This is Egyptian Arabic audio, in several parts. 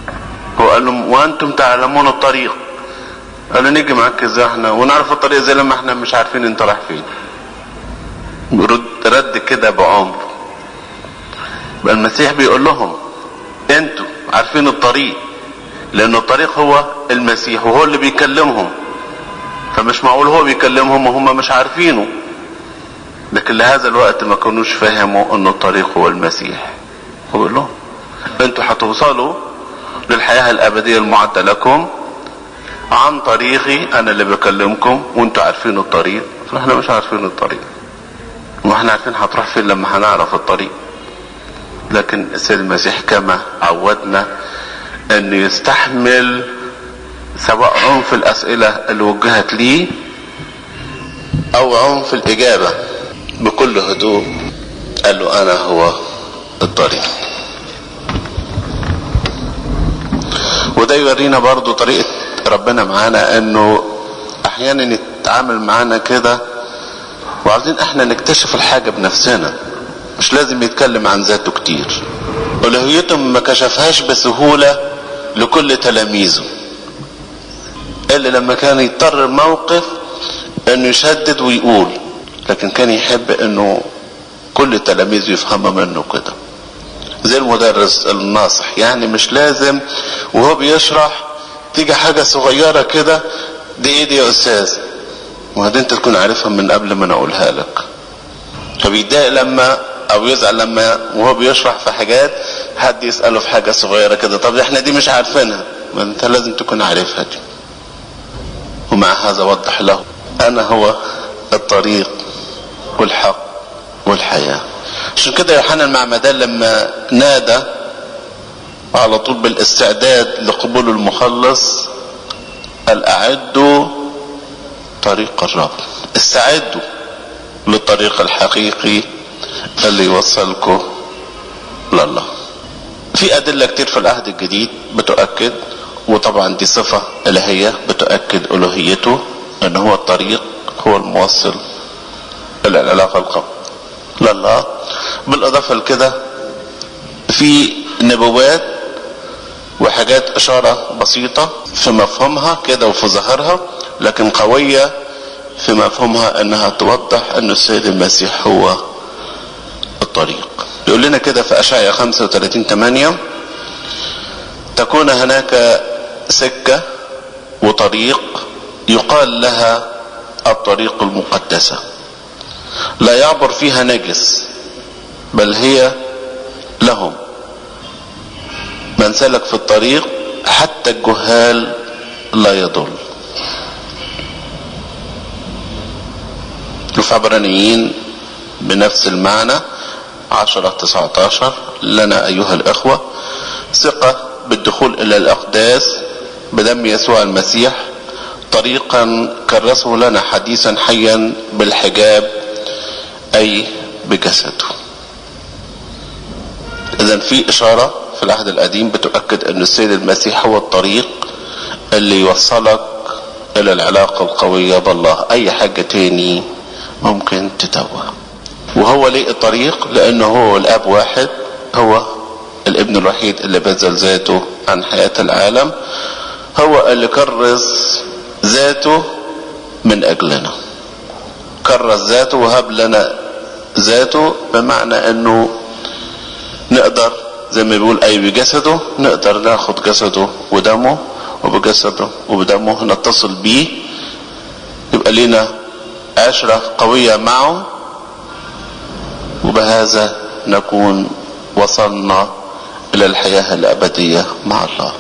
هو قال لهم وانتم تعلمون الطريق قالوا نيجي معاك ازاي احنا ونعرف الطريق زي لما احنا مش عارفين انت رايح فين رد, رد كده بعمر بقى المسيح بيقول لهم انتوا عارفين الطريق لان الطريق هو المسيح وهو اللي بيكلمهم فمش معقول هو بيكلمهم وهم مش عارفينه لكن لهذا الوقت ما كانوش فهموا ان الطريق هو المسيح هو بيقول لهم انتوا هتوصلوا للحياة الابدية المعدة لكم عن طريقي انا اللي بكلمكم وانتوا عارفين الطريق فاحنا مش عارفين الطريق واحنا عارفين هتروح فين لما هنعرف الطريق لكن السيد المسيح كما عودنا انه يستحمل سواء عنف الاسئلة اللي وجهت ليه او عنف الاجابة بكل هدوء قال له انا هو الطريق وده يورينا برضو طريقة ربنا معانا انه احيانا يتعامل معانا كده وعاوزين احنا نكتشف الحاجة بنفسنا مش لازم يتكلم عن ذاته كتير الوهيته ما كشفهاش بسهولة لكل تلاميذه الا لما كان يضطر الموقف انه يشدد ويقول لكن كان يحب انه كل تلاميذه يفهموا منه كده زي المدرس الناصح يعني مش لازم وهو بيشرح تيجي حاجة صغيرة كده دي ايه دي يا استاذ وهذه انت تكون عارفها من قبل ما انا اقولها لك فبيتضايق لما او يزعل لما وهو بيشرح في حاجات حد يسأله في حاجة صغيرة كده طب احنا دي مش عارفينها ما انت لازم تكون عارفها دي ومع هذا وضح له انا هو الطريق والحق والحياة عشان كده يوحنا المعمدان لما نادى على طول بالاستعداد لقبول المخلص قال اعدوا طريق الرب استعدوا للطريق الحقيقي اللي يوصلكم لله في أدلة كتير في العهد الجديد بتؤكد وطبعا دي صفة إلهية بتؤكد ألوهيته أن هو الطريق هو الموصل إلى العلاقة القوية لله بالإضافة لكده في نبوات وحاجات إشارة بسيطة في مفهومها كده وفي ظاهرها لكن قوية في مفهومها أنها توضح أن السيد المسيح هو الطريق يقول لنا كده في أشعية 35 8 تكون هناك سكة وطريق يقال لها الطريق المقدسة لا يعبر فيها نجس بل هي لهم من سلك في الطريق حتى الجهال لا يضل وفي عبرانيين بنفس المعنى عشرة تسعة عشر لنا أيها الإخوة ثقة بالدخول إلى الأقداس بدم يسوع المسيح طريقا كرسه لنا حديثا حيا بالحجاب أي بجسده إذا في إشارة في العهد القديم بتؤكد أن السيد المسيح هو الطريق اللي يوصلك إلى العلاقة القوية بالله أي حاجة تاني ممكن تتوه وهو ليه الطريق لانه هو الاب واحد هو الابن الوحيد اللي بذل ذاته عن حياة العالم هو اللي كرس ذاته من اجلنا كرس ذاته وهب لنا ذاته بمعنى انه نقدر زي ما بيقول اي بجسده نقدر ناخد جسده ودمه وبجسده وبدمه نتصل بيه يبقى لنا عشرة قوية معه وبهذا نكون وصلنا الى الحياة الابدية مع الله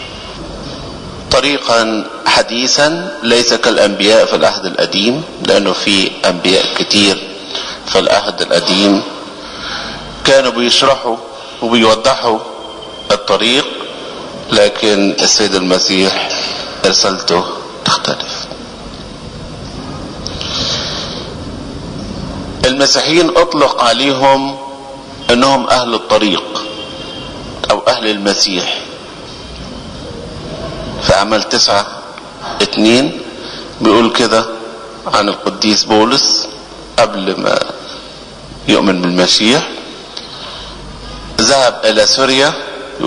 طريقا حديثا ليس كالانبياء في العهد القديم لانه في انبياء كتير في العهد القديم كانوا بيشرحوا وبيوضحوا الطريق لكن السيد المسيح رسالته تختلف المسيحيين اطلق عليهم انهم اهل الطريق او اهل المسيح في اعمال تسعة اتنين بيقول كده عن القديس بولس قبل ما يؤمن بالمسيح ذهب الى سوريا